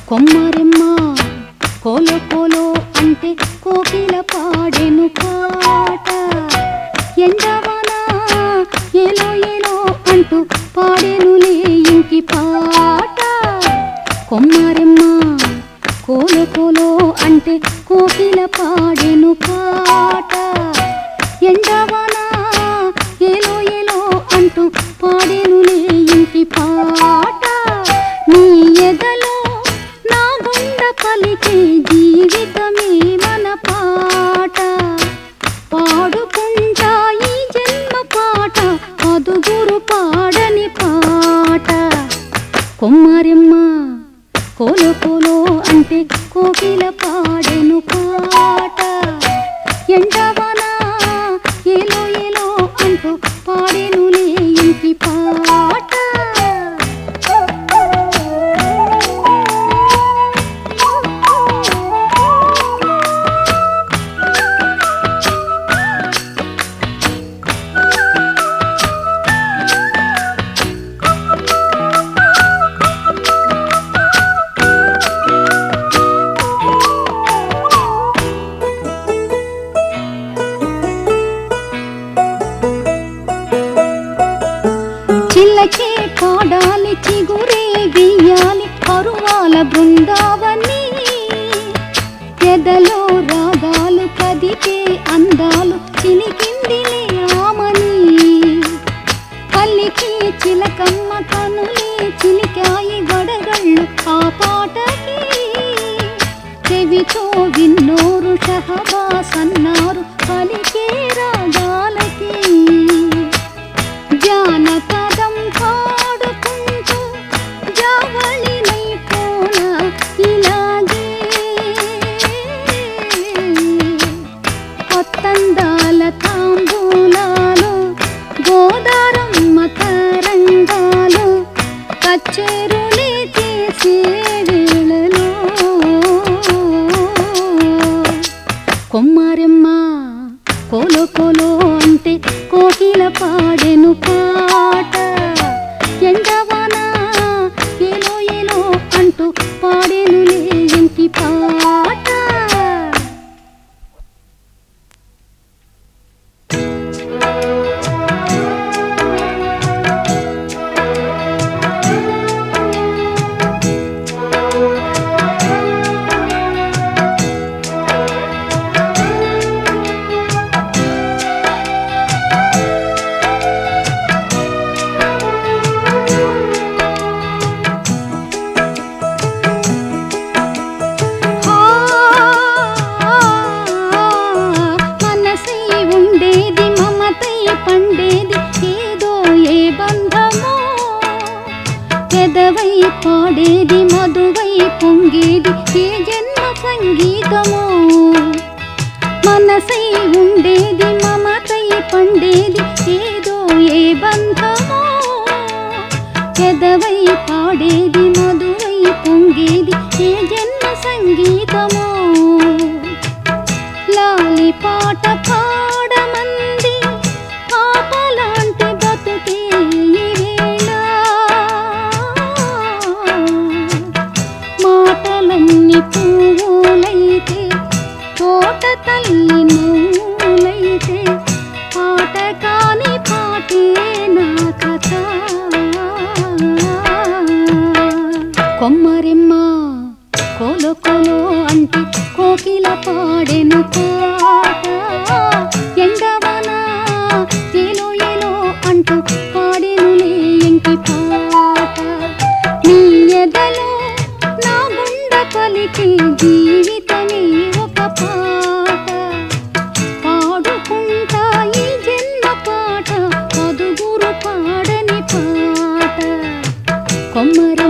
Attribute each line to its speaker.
Speaker 1: కొమ్మరెమ్మ కోలో కోలో అంటే కోకిల పాడెను పాట ఎండవన ఏలో ఏలో అంటూ పాడెనులే ఇంకి పాట కొమ్మరెమ్మ కోలో కోలో అంటే కోకిల పాడెను పాట ఎండవన ఏలో ఏలో అంటూ పాడెనులే ఇంటి పాట నీ ఎదలో నా గుండ పలికే జీవితమే మన పాట పాడుకుంటా ఈ జన్మ పాట పదుగురు పాడని పాట కొమ్మరెమ్మ కోలో కోలో అంటే కోకిల పాడెను పాట ఎండవన ఏలో ఏలో అంటూ పాడెనులే ఇంటి పాట చిల్లకే పాడాలి చిగురే వెయ్యాలి పరువాల బృందావని ఎదలో రాగాలు కదిపే అందాలు చిలికిందిలే ఆమని పల్లికి చిలకమ్మ కనులే చిలికాయి వడగళ్ళు ఆ పాటకి చెవితో విన్నోరు షహబాస్ అన్నారు పలికే రాగాలకి జానపదం పాడుకుంటూ జావళినై పోన ఇలాగే కొత్తందాల తాంబూలాలు గోదారమ్మ తరంగాలు కచ్చేరులే చేసే వేళలో కొమ్మారెమ్మ కోలో కోలో అంటే కోకిల పాడెను పాట ఎండవాన ఏలో ఏలో అంటూ పాడెనులే ఇంటి పాట మనసై ఉండేది మమతై పండేది ఏదో ఏ బంధమో పెదవై పాడేది మధువై పొంగేది ఏ జన్మ సంగీతమో మనసై ఉండేది మమతై పండేది ఏదో ఏ బంధమో పెదవై పాడేది మధువై పొంగేది ఏ జన్మ సంగీతమో లాలి పాట పాడమంది పాపలాంటి బతుకే ఈవేళ మాటలన్నీ పువ్వులైతే తోట తల్లి నూలైతే పాట కాని పాటే నా కథ కొమ్మరెమ్మ కోలో కోలో అంటే కోకిల పాడెను పాట ఎండవన ఏలో ఏలో అంటూ పాడెనులే ఎంకి పాట నీ ఎదలో నా గుండ పలికే జీవితమే ఒక పాట పాడుకుంటా ఈ జన్మ పాట పదుగురు పాడని పాట కొమ్మర